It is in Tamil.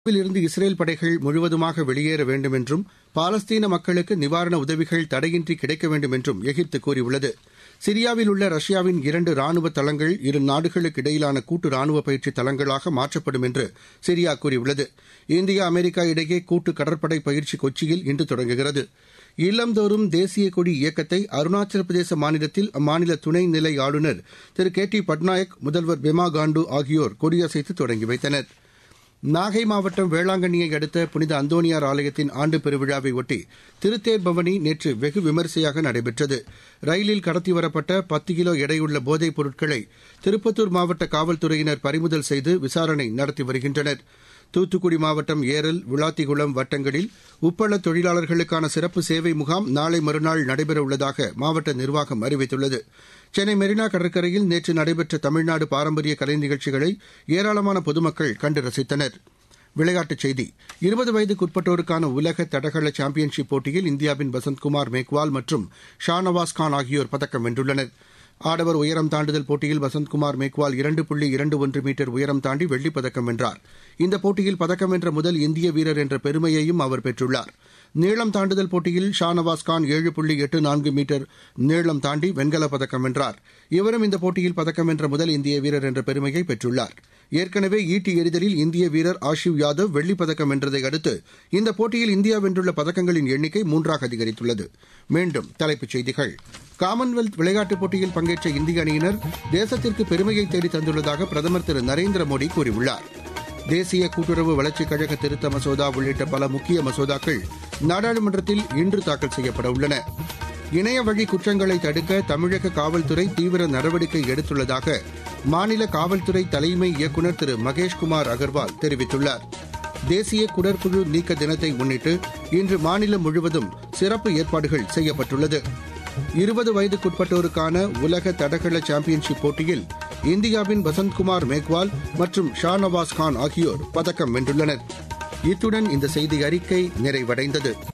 இருந்து இஸ்ரேல் படைகள் முழுவதுமாக வெளியேற வேண்டும் என்றும் பாலஸ்தீன மக்களுக்கு நிவாரண உதவிகள் தடையின்றி கிடைக்க வேண்டும் என்றும் எகிப்து கூறியுள்ளது சிரியாவில் உள்ள ரஷ்யாவின் இரண்டு ராணுவ தளங்கள் இரு நாடுகளுக்கு இடையிலான கூட்டு ராணுவ பயிற்சி தளங்களாக மாற்றப்படும் என்று சிரியா கூறியுள்ளது இந்தியா அமெரிக்கா இடையே கூட்டு கடற்படை பயிற்சி கொச்சியில் இன்று தொடங்குகிறது இல்லந்தோறும் தேசிய கொடி இயக்கத்தை அருணாச்சல பிரதேச மாநிலத்தில் அம்மாநில துணைநிலை ஆளுநர் திரு கே டி பட்நாயக் முதல்வர் பெமா காண்டு ஆகியோர் கொடியசைத்து தொடங்கி வைத்தனா் நாகை மாவட்டம் வேளாங்கண்ணியை அடுத்த புனித அந்தோணியார் ஆலயத்தின் ஆண்டு பெருவிழாவை ஒட்டி திருத்தேர் பவனி நேற்று வெகு விமரிசையாக நடைபெற்றது ரயிலில் கடத்தி வரப்பட்ட பத்து கிலோ எடையுள்ள போதைப் பொருட்களை திருப்பத்தூர் மாவட்ட காவல்துறையினர் பறிமுதல் செய்து விசாரணை நடத்தி வருகின்றனர் தூத்துக்குடி மாவட்டம் ஏரல் விளாத்திகுளம் வட்டங்களில் உப்பள தொழிலாளர்களுக்கான சிறப்பு சேவை முகாம் நாளை மறுநாள் நடைபெறவுள்ளதாக மாவட்ட நிர்வாகம் அறிவித்துள்ளது சென்னை மெரினா கடற்கரையில் நேற்று நடைபெற்ற தமிழ்நாடு பாரம்பரிய கலை நிகழ்ச்சிகளை ஏராளமான பொதுமக்கள் கண்டு ரசித்தனர் விளையாட்டுச் செய்தி இருபது வயதுக்குட்பட்டோருக்கான உலக தடகள சாம்பியன்ஷிப் போட்டியில் இந்தியாவின் வசந்த்குமார் மேக்வால் மற்றும் ஷாநவாஸ் கான் ஆகியோர் பதக்கம் வென்றுள்ளனர் ஆடவர் உயரம் தாண்டுதல் போட்டியில் வசந்த்குமார் மேக்வால் இரண்டு புள்ளி இரண்டு ஒன்று மீட்டர் உயரம் தாண்டி வெள்ளிப் பதக்கம் வென்றார் இந்த போட்டியில் பதக்கம் வென்ற முதல் இந்திய வீரர் என்ற பெருமையையும் அவர் பெற்றுள்ளார் நீளம் தாண்டுதல் போட்டியில் ஷாநவாஸ் கான் ஏழு புள்ளி எட்டு நான்கு மீட்டர் நீளம் தாண்டி வெண்கலப் பதக்கம் வென்றார் இவரும் இந்த போட்டியில் பதக்கம் வென்ற முதல் இந்திய வீரர் என்ற பெருமையை பெற்றுள்ளார் ஏற்கனவே ஈட்டி எறிதலில் இந்திய வீரர் ஆஷிவ் யாதவ் வெள்ளிப் பதக்கம் வென்றதை அடுத்து இந்த போட்டியில் இந்தியா வென்றுள்ள பதக்கங்களின் எண்ணிக்கை மூன்றாக அதிகரித்துள்ளது மீண்டும் தலைப்புச் செய்திகள் காமன்வெல்த் விளையாட்டுப் போட்டியில் பங்கேற்ற இந்திய அணியினர் தேசத்திற்கு பெருமையை தேடி தந்துள்ளதாக பிரதமர் திரு நரேந்திர மோடி கூறியுள்ளார் தேசிய கூட்டுறவு வளர்ச்சிக் கழக திருத்த மசோதா உள்ளிட்ட பல முக்கிய மசோதாக்கள் நாடாளுமன்றத்தில் இன்று தாக்கல் செய்யப்பட உள்ளன இணைய வழி குற்றங்களை தடுக்க தமிழக காவல்துறை தீவிர நடவடிக்கை எடுத்துள்ளதாக மாநில காவல்துறை தலைமை இயக்குநர் திரு மகேஷ்குமார் அகர்வால் தெரிவித்துள்ளார் தேசிய குடற்புழு நீக்க தினத்தை முன்னிட்டு இன்று மாநிலம் முழுவதும் சிறப்பு ஏற்பாடுகள் செய்யப்பட்டுள்ளது இருபது வயதுக்குட்பட்டோருக்கான உலக தடகள சாம்பியன்ஷிப் போட்டியில் இந்தியாவின் வசந்த்குமார் மேக்வால் மற்றும் ஷாநவாஸ் கான் ஆகியோர் பதக்கம் வென்றுள்ளனர் இத்துடன் இந்த செய்தி அறிக்கை நிறைவடைந்தது